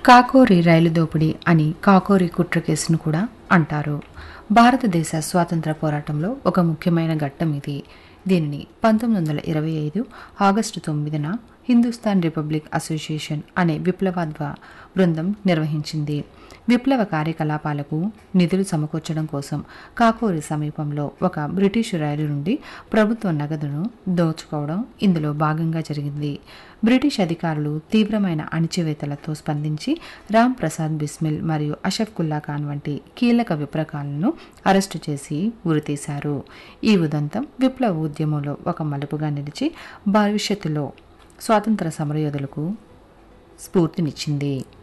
కాకోరి రైలు దోపిడీ అని కాకోరి కుట్ర కేసును కూడా అంటారు భారతదేశ స్వాతంత్ర పోరాటంలో ఒక ముఖ్యమైన ఘట్టం ఇది దీనిని పంతొమ్మిది వందల ఇరవై ఐదు ఆగస్టు తొమ్మిదిన హిందుస్థాన్ రిపబ్లిక్ అసోసియేషన్ అనే విప్లవాద్వ బృందం నిర్వహించింది విప్లవ కార్యకలాపాలకు నిధులు సమకూర్చడం కోసం కాకోరి సమీపంలో ఒక బ్రిటిష్ రైలు నుండి ప్రభుత్వ నగదును దోచుకోవడం ఇందులో భాగంగా జరిగింది బ్రిటిష్ అధికారులు తీవ్రమైన అణిచివేతలతో స్పందించి రామ్ ప్రసాద్ బిస్మిల్ మరియు అషఫ్కుల్లా ఖాన్ వంటి కీలక విప్లవాలను అరెస్టు చేసి ఉరితీశారు ఈ ఉదంతం విప్లవ ఉద్యమంలో ఒక మలుపుగా నిలిచి భవిష్యత్తులో స్వాతంత్ర సమరయోధులకు స్ఫూర్తినిచ్చింది